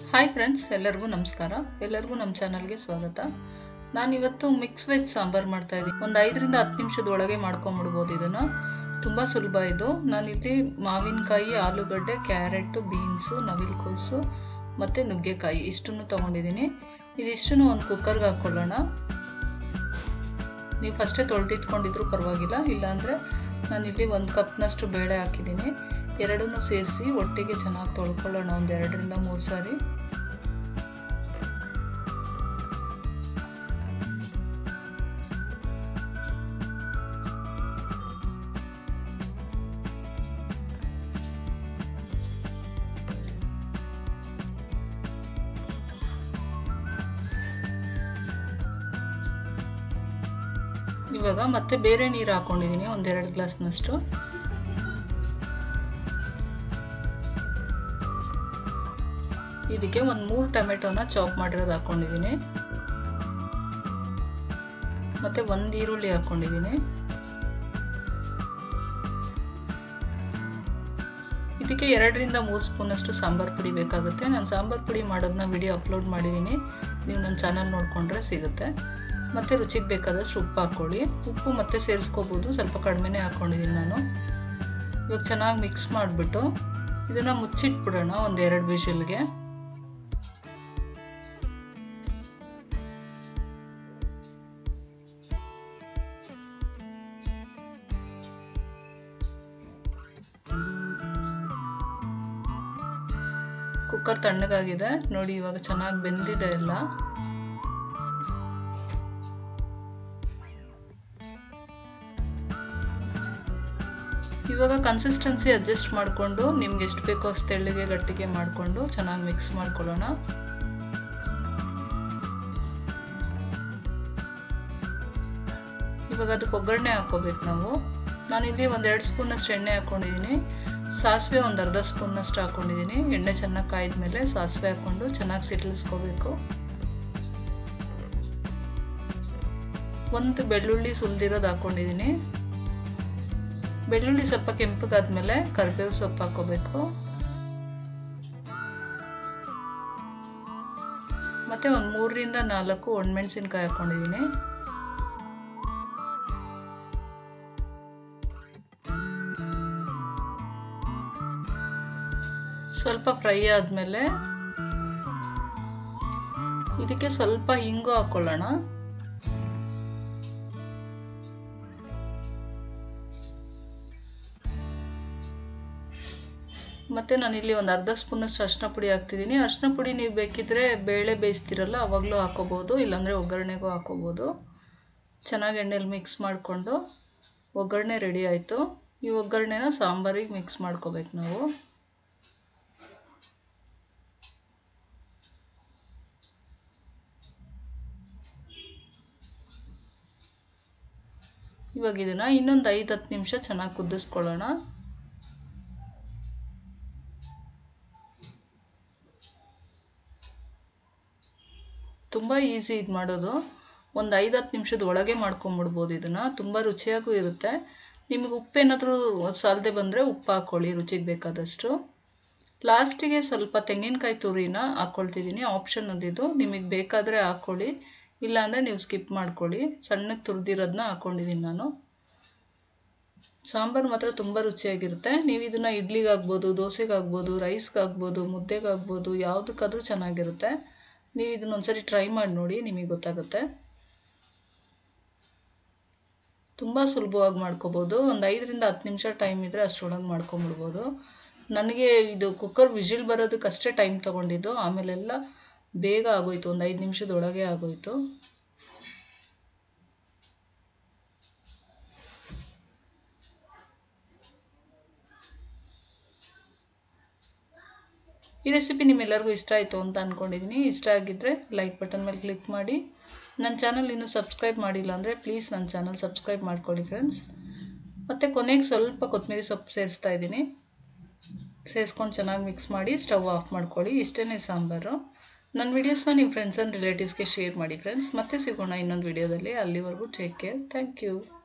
hi friends ಎಲ್ಲರಿಗೂ ನಮಸ್ಕಾರ ಎಲ್ಲರಿಗೂ ನಮ್ಮ ಚಾನಲ್ಗೆ ಸ್ವಾಗತ ನಾನಿವತ್ತು ಮಿಕ್ಸ್ ವೆಜ್ ಸಾಂಬಾರು ಮಾಡ್ತಾ ಇದ್ದೀನಿ ಒಂದು ಐದರಿಂದ ಹತ್ತು ನಿಮಿಷದ ಒಳಗೆ ಮಾಡ್ಕೊಂಬಿಡ್ಬೋದು ಇದನ್ನು ತುಂಬ ಸುಲಭ ಇದು ನಾನಿಲ್ಲಿ ಮಾವಿನಕಾಯಿ ಆಲೂಗಡ್ಡೆ ಕ್ಯಾರೆಟು ಬೀನ್ಸು ನವಿಲುಕೋಸು ಮತ್ತು ನುಗ್ಗೆಕಾಯಿ ಇಷ್ಟನ್ನು ತೊಗೊಂಡಿದ್ದೀನಿ ಇದಿಷ್ಟನ್ನು ಒಂದು ಕುಕ್ಕರ್ಗೆ ಹಾಕ್ಕೊಳ್ಳೋಣ ನೀವು ಫಸ್ಟೇ ತೊಳೆದಿಟ್ಕೊಂಡಿದ್ರು ಪರವಾಗಿಲ್ಲ ಇಲ್ಲಾಂದರೆ ನಾನಿಲ್ಲಿ ಒಂದು ಕಪ್ನಷ್ಟು ಬೇಳೆ ಹಾಕಿದ್ದೀನಿ ಎರಡನ್ನೂ ಸೇರಿಸಿ ಒಟ್ಟಿಗೆ ಚೆನ್ನಾಗಿ ತೊಳ್ಕೊಳ್ಳೋಣ ಒಂದು ಎರಡರಿಂದ ಮೂರು ಸಾರಿ ಇವಾಗ ಮತ್ತೆ ಬೇರೆ ನೀರು ಹಾಕೊಂಡಿದ್ದೀನಿ ಒಂದೆರಡು ಗ್ಲಾಸ್ನಷ್ಟು ಇದಕ್ಕೆ ಒಂದು ಮೂರು ಟೊಮೆಟೊನ ಚಾಪ್ ಮಾಡಿರೋದು ಹಾಕ್ಕೊಂಡಿದ್ದೀನಿ ಮತ್ತು ಒಂದು ಈರುಳ್ಳಿ ಹಾಕ್ಕೊಂಡಿದ್ದೀನಿ ಇದಕ್ಕೆ ಎರಡರಿಂದ ಮೂರು ಸ್ಪೂನಷ್ಟು ಸಾಂಬಾರು ಪುಡಿ ಬೇಕಾಗುತ್ತೆ ನಾನು ಸಾಂಬಾರು ಪುಡಿ ಮಾಡೋದನ್ನ ವಿಡಿಯೋ ಅಪ್ಲೋಡ್ ಮಾಡಿದ್ದೀನಿ ನೀವು ನನ್ನ ಚಾನಲ್ ನೋಡಿಕೊಂಡ್ರೆ ಸಿಗುತ್ತೆ ಮತ್ತು ರುಚಿಗೆ ಬೇಕಾದಷ್ಟು ಉಪ್ಪು ಹಾಕ್ಕೊಳ್ಳಿ ಉಪ್ಪು ಮತ್ತೆ ಸೇರಿಸ್ಕೋಬೋದು ಸ್ವಲ್ಪ ಕಡಿಮೆನೇ ಹಾಕ್ಕೊಂಡಿದ್ದೀನಿ ನಾನು ಇವಾಗ ಚೆನ್ನಾಗಿ ಮಿಕ್ಸ್ ಮಾಡಿಬಿಟ್ಟು ಇದನ್ನು ಮುಚ್ಚಿಟ್ಬಿಡೋಣ ಒಂದು ಎರಡು ವಿಷಲ್ಗೆ ಕುಕ್ಕರ್ ತಣ್ಣಗಾಗಿದೆ ನೋಡಿ ಇವಾಗ ಚೆನ್ನಾಗಿ ಬೆಂದಿದೆ ಎಲ್ಲ ಇವಾಗ ಕನ್ಸಿಸ್ಟೆನ್ಸಿ ಅಡ್ಜಸ್ಟ್ ಮಾಡಿಕೊಂಡು ನಿಮ್ಗೆ ಎಷ್ಟು ಬೇಕೋ ಅಷ್ಟು ತೆಳ್ಳಗೆ ಗಟ್ಟಿಗೆ ಮಾಡಿಕೊಂಡು ಚೆನ್ನಾಗಿ ಮಿಕ್ಸ್ ಮಾಡ್ಕೊಳ್ಳೋಣ ಇವಾಗ ಅದಕ್ಕೆ ಒಗ್ಗರಣೆ ಹಾಕೋಬೇಕು ನಾವು ನಾನಿಲ್ಲಿ ಒಂದೆರಡು ಸ್ಪೂನಷ್ಟು ಎಣ್ಣೆ ಹಾಕ್ಕೊಂಡಿದ್ದೀನಿ ಸಾಸಿವೆ ಒಂದು ಅರ್ಧ ಸ್ಪೂನಷ್ಟು ಹಾಕ್ಕೊಂಡಿದ್ದೀನಿ ಎಣ್ಣೆ ಚೆನ್ನಾಗಿ ಕಾಯ್ದ ಮೇಲೆ ಸಾಸಿವೆ ಹಾಕ್ಕೊಂಡು ಚೆನ್ನಾಗಿ ಸಿಡ್ಲಿಸ್ಕೋಬೇಕು ಒಂದು ಬೆಳ್ಳುಳ್ಳಿ ಸುಲಿದಿರೋದು ಹಾಕ್ಕೊಂಡಿದ್ದೀನಿ ಬೆಳ್ಳುಳ್ಳಿ ಸ್ವಲ್ಪ ಕೆಂಪಗಾದ್ಮೇಲೆ ಕರಿಬೇವು ಸೊಪ್ಪು ಹಾಕೋಬೇಕು ಮತ್ತು ಒಂದು ಮೂರರಿಂದ ನಾಲ್ಕು ಒಣಮೆಣಸಿನ್ಕಾಯಿ ಹಾಕ್ಕೊಂಡಿದ್ದೀನಿ ಸ್ವಲ್ಪ ಫ್ರೈ ಆದಮೇಲೆ ಇದಕ್ಕೆ ಸ್ವಲ್ಪ ಹಿಂಗು ಹಾಕ್ಕೊಳ್ಳೋಣ ಮತ್ತು ನಾನಿಲ್ಲಿ ಒಂದು ಅರ್ಧ ಸ್ಪೂನಷ್ಟು ಅರಿಶಿನ ಪುಡಿ ಹಾಕ್ತಿದ್ದೀನಿ ಅರಿಶಿನ ಪುಡಿ ನೀವು ಬೇಕಿದ್ದರೆ ಬೇಳೆ ಬೇಯಿಸ್ತಿರಲ್ಲ ಅವಾಗಲೂ ಹಾಕೋಬೋದು ಇಲ್ಲಾಂದರೆ ಒಗ್ಗರಣೆಗೂ ಹಾಕೋಬೋದು ಚೆನ್ನಾಗಿ ಎಣ್ಣೆಲಿ ಮಿಕ್ಸ್ ಮಾಡಿಕೊಂಡು ಒಗ್ಗರಣೆ ರೆಡಿ ಆಯಿತು ಈ ಒಗ್ಗರಣೆನ ಸಾಂಬಾರಿಗೆ ಮಿಕ್ಸ್ ಮಾಡ್ಕೋಬೇಕು ನಾವು ಇವಾಗ ಇದನ್ನು ಇನ್ನೊಂದು ಐದು ಹತ್ತು ನಿಮಿಷ ಚೆನ್ನಾಗಿ ಕುದಿಸ್ಕೊಳ್ಳೋಣ ತುಂಬ ಈಸಿ ಇದು ಮಾಡೋದು ಒಂದು ಐದು ಹತ್ತು ನಿಮಿಷದ ಒಳಗೆ ಮಾಡ್ಕೊಂಬಿಡ್ಬೋದು ಇದನ್ನು ತುಂಬ ರುಚಿಯಾಗೂ ಇರುತ್ತೆ ನಿಮಗೆ ಉಪ್ಪೇನಾದರೂ ಸಾಲದೆ ಬಂದರೆ ಉಪ್ಪು ಹಾಕ್ಕೊಳ್ಳಿ ರುಚಿಗೆ ಬೇಕಾದಷ್ಟು ಲಾಸ್ಟಿಗೆ ಸ್ವಲ್ಪ ತೆಂಗಿನಕಾಯಿ ತುರಿನ ಹಾಕ್ಕೊಳ್ತಿದ್ದೀನಿ ಆಪ್ಷನಲ್ಲಿದು ನಿಮಗೆ ಬೇಕಾದರೆ ಹಾಕ್ಕೊಳ್ಳಿ ಇಲ್ಲಾಂದರೆ ನೀವು ಸ್ಕಿಪ್ ಮಾಡ್ಕೊಳ್ಳಿ ಸಣ್ಣಗೆ ತುರಿದಿರೋದನ್ನ ಹಾಕ್ಕೊಂಡಿದ್ದೀನಿ ನಾನು ಸಾಂಬಾರು ಮಾತ್ರ ತುಂಬ ರುಚಿಯಾಗಿರುತ್ತೆ ನೀವು ಇದನ್ನು ಇಡ್ಲಿಗಾಗ್ಬೋದು ದೋಸೆಗಾಗ್ಬೋದು ರೈಸ್ಗಾಗ್ಬೋದು ಮುದ್ದೆಗಾಗ್ಬೋದು ಯಾವುದಕ್ಕಾದ್ರೂ ಚೆನ್ನಾಗಿರುತ್ತೆ ನೀವು ಇದನ್ನ ಒಂದ್ಸರಿ ಟ್ರೈ ಮಾಡಿ ನೋಡಿ ನಿಮಗೆ ಗೊತ್ತಾಗುತ್ತೆ ತುಂಬ ಸುಲಭವಾಗಿ ಮಾಡ್ಕೋಬೋದು ಒಂದು ಐದರಿಂದ ಹತ್ತು ನಿಮಿಷ ಟೈಮ್ ಇದ್ದರೆ ಅಷ್ಟರೊಳಗೆ ಮಾಡ್ಕೊಂಬಿಡ್ಬೋದು ನನಗೆ ಇದು ಕುಕ್ಕರ್ ವಿಜಿಲ್ ಬರೋದಕ್ಕೆ ಅಷ್ಟೇ ಟೈಮ್ ತೊಗೊಂಡಿದ್ದು ಆಮೇಲೆಲ್ಲ ಬೇಗ ಆಗೋಯ್ತು ಒಂದು ಐದು ನಿಮಿಷದೊಳಗೆ ಆಗೋಯ್ತು ಈ ರೆಸಿಪಿ ನಿಮ್ಮೆಲ್ಲರಿಗೂ ಇಷ್ಟ ಆಯಿತು ಅಂತ ಅಂದ್ಕೊಂಡಿದ್ದೀನಿ ಇಷ್ಟ ಆಗಿದ್ದರೆ ಲೈಕ್ ಬಟನ್ ಮೇಲೆ ಕ್ಲಿಕ್ ಮಾಡಿ ನನ್ನ ಚಾನಲ್ ಇನ್ನೂ ಸಬ್ಸ್ಕ್ರೈಬ್ ಮಾಡಿಲ್ಲ ಅಂದರೆ ಪ್ಲೀಸ್ ನನ್ನ ಚಾನಲ್ ಸಬ್ಸ್ಕ್ರೈಬ್ ಮಾಡ್ಕೊಳ್ಳಿ ಫ್ರೆಂಡ್ಸ್ ಮತ್ತು ಕೊನೆಗೆ ಸ್ವಲ್ಪ ಕೊತ್ತಂಬರಿ ಸೊಪ್ಪು ಸೇರಿಸ್ತಾ ಇದ್ದೀನಿ ಸೇರಿಸ್ಕೊಂಡು ಚೆನ್ನಾಗಿ ಮಿಕ್ಸ್ ಮಾಡಿ ಸ್ಟವ್ ಆಫ್ ಮಾಡ್ಕೊಳ್ಳಿ ಇಷ್ಟೇ ಸಾಂಬಾರು ನನ್ನ ವೀಡಿಯೋಸ್ನ ನಿಮ್ಮ ಫ್ರೆಂಡ್ಸ್ ಆ್ಯಂಡ್ ರಿಲೇಟಿವ್ಸ್ಗೆ ಶೇರ್ ಮಾಡಿ ಫ್ರೆಂಡ್ಸ್ ಮತ್ತೆ ಸಿಗೋಣ ಇನ್ನೊಂದು ವೀಡಿಯೋದಲ್ಲಿ ಅಲ್ಲಿವರೆಗೂ ಟೇಕ್ ಕೇರ್ ಥ್ಯಾಂಕ್ ಯು